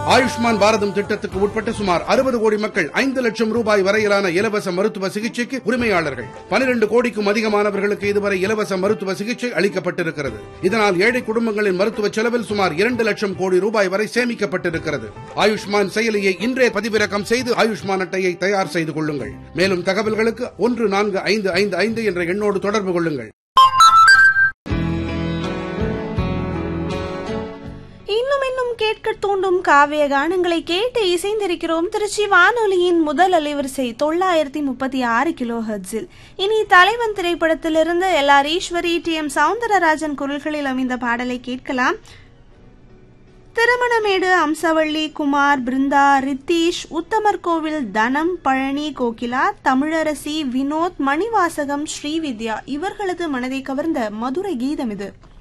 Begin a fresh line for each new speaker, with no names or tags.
ஆயுஷ்மான் பாரதம் திட்டத்துக்கு உட்பட்ட சுமார் அறுபது கோடி மக்கள் ஐந்து லட்சம் ரூபாய் வரையிலான இலவச மருத்துவ சிகிச்சைக்கு உரிமையாளர்கள் பனிரெண்டு கோடிக்கும் அதிகமானவர்களுக்கு இதுவரை இலவச மருத்துவ சிகிச்சை அளிக்கப்பட்டிருக்கிறது இதனால் ஏழை குடும்பங்களின் மருத்துவ செலவில் சுமார் இரண்டு லட்சம் கோடி ரூபாய் வரை சேமிக்கப்பட்டிருக்கிறது ஆயுஷ்மான் செயலியை இன்றே பதிவிறக்கம் செய்து ஆயுஷ்மான் அட்டையை தயார் செய்து கொள்ளுங்கள் மேலும் தகவல்களுக்கு ஒன்று நான்கு ஐந்து ஐந்து ஐந்து என்ற எண்ணோடு தொடர்பு கொள்ளுங்கள்
இன்னும் இன்னும் கேட்க தூண்டும் காவிய கானங்களை கேட்டு இசைந்திருக்கிறோம் திருச்சி வானொலியின் முதல் அலைவரிசை தொள்ளாயிரத்தி முப்பத்தி ஆறு கிலோ ஹெர்ட்ஸில் இனி தலைவன் திரைப்படத்திலிருந்து L R Eswari T M Soundararajan குரல்களில் அமைந்த பாடலை கேட்கலாம் திருமணமேடு அம்சவள்ளி குமார் பிருந்தா ரித்தீஷ் உத்தமர் கோவில் தனம் பழனி கோகிலா தமிழரசி வினோத் மணிவாசகம் ஸ்ரீவித்யா இவர்களது மனதை கவர்ந்த மதுரை கீதம் இது